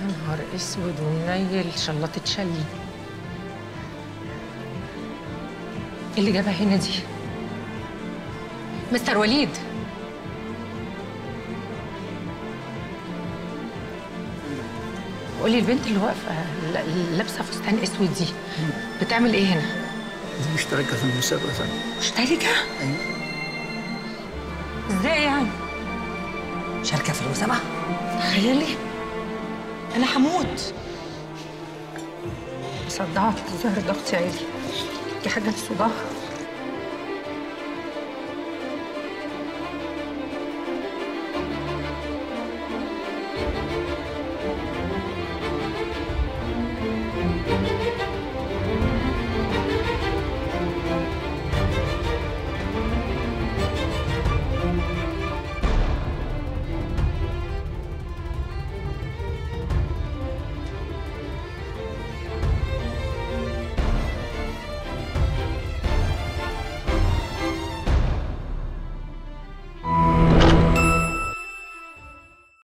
نهار اسود ومنيل شلطة شلي إيه اللي جابها هنا دي مستر وليد قولي البنت اللي واقفه ل- لابسه فستان اسود دي بتعمل ايه هنا دي مشتركة في المسابقة فندم مشتركه أيوة ازاي يعني شاركة في المسابقة تخيلي انا هموت صدعت ظهر ضغطي عالي دي حاجه الصداع